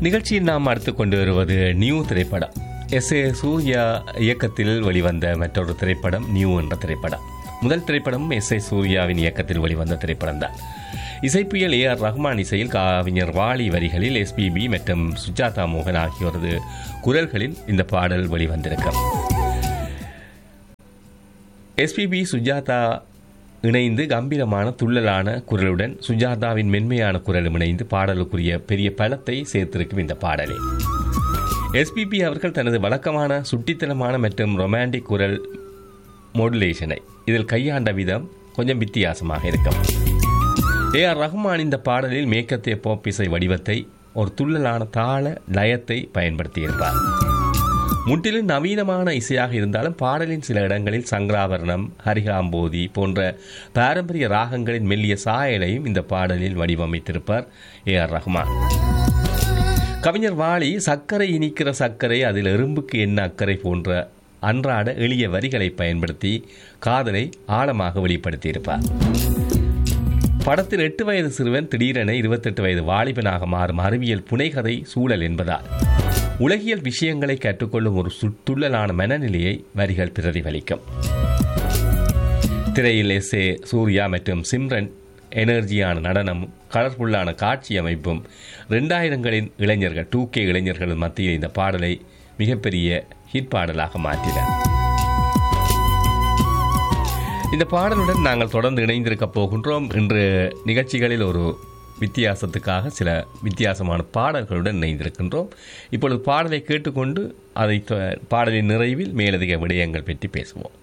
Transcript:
நிகழ்ச்சியில் நாம் அடுத்து கொண்டு வருவது நியூ திரைப்படம் எஸ் ஏ சூர்யா இயக்கத்தில் வெளிவந்த மற்றொரு திரைப்படம் நியூ என்ற திரைப்படம் முதல் திரைப்படம் எஸ் ஏ சூர்யாவின் இயக்கத்தில் வெளிவந்த திரைப்படம் தான் இசைப்புயல் ஏ ஆர் ரஹ்மான் இசையில் கவிஞர் வாலி வரிகளில் எஸ்பிபி மற்றும் சுஜாதா மோகன் ஆகியோரது குரல்களில் இந்த பாடல் வெளிவந்திருக்கும் எஸ்பிபி சுஜாதா இணைந்து கம்பீரமான துள்ளலான குரலுடன் சுஜாதாவின் மென்மையான குரலும் இணைந்து பாடலுக்குரிய பெரிய பலத்தை சேர்த்திருக்கும் இந்த பாடலே எஸ்பிபி அவர்கள் தனது வழக்கமான சுட்டித்தனமான மற்றும் ரொமான்டிக் குரல் மாடுலேஷனை இதில் கையாண்ட விதம் கொஞ்சம் வித்தியாசமாக இருக்கும் ஏ ஆர் ரஹ்மான் இந்த பாடலில் மேற்கத்திய போப் இசை வடிவத்தை ஒரு துள்ளலான தாள லயத்தை பயன்படுத்தியிருப்பார் முற்றிலும் நவீனமான இசையாக இருந்தாலும் பாடலின் சில இடங்களில் சங்கராபரணம் ஹரிகாம்போதி போன்ற பாரம்பரிய ராகங்களின் மெல்லிய சாயலையும் இந்த பாடலில் வடிவமைத்திருப்பார் ஏ ஆர் ரஹ்மான் கவிஞர் வாலி சர்க்கரை இனிக்கிற சர்க்கரை அதில் எறும்புக்கு என்ன அக்கறை போன்ற அன்றாட எளிய வரிகளை பயன்படுத்தி காதலை ஆழமாக வெளிப்படுத்தியிருப்பார் படத்தில் எட்டு வயது சிறுவன் திடீரென இருபத்தெட்டு வயது வாலிபனாக மாறும் அறிவியல் புனைகதை சூழல் என்பதால் உலகியல் விஷயங்களை கற்றுக்கொள்ளும் ஒரு சுற்றுலலான மனநிலையை வரிகள் பிரதிபலிக்கும் திரையில் எஸ் ஏ சூர்யா மற்றும் சிம்ரன் எனர்ஜியான நடனமும் கலர்ஃபுல்லான காட்சி அமைப்பும் ரெண்டாயிரங்களின் இளைஞர்கள் டூ கே இளைஞர்கள் மத்தியில் இந்த பாடலை மிகப்பெரிய ஹிட் பாடலாக மாற்றினர் இந்த பாடலுடன் நாங்கள் தொடர்ந்து இணைந்திருக்க போகின்றோம் இன்று நிகழ்ச்சிகளில் ஒரு வித்தியாசத்துக்காக சில வித்தியாசமான பாடல்களுடன் இணைந்திருக்கின்றோம் இப்பொழுது பாடலை கேட்டுக்கொண்டு அதை பாடலின் நிறைவில் மேலதிக விடயங்கள் பற்றி பேசுவோம்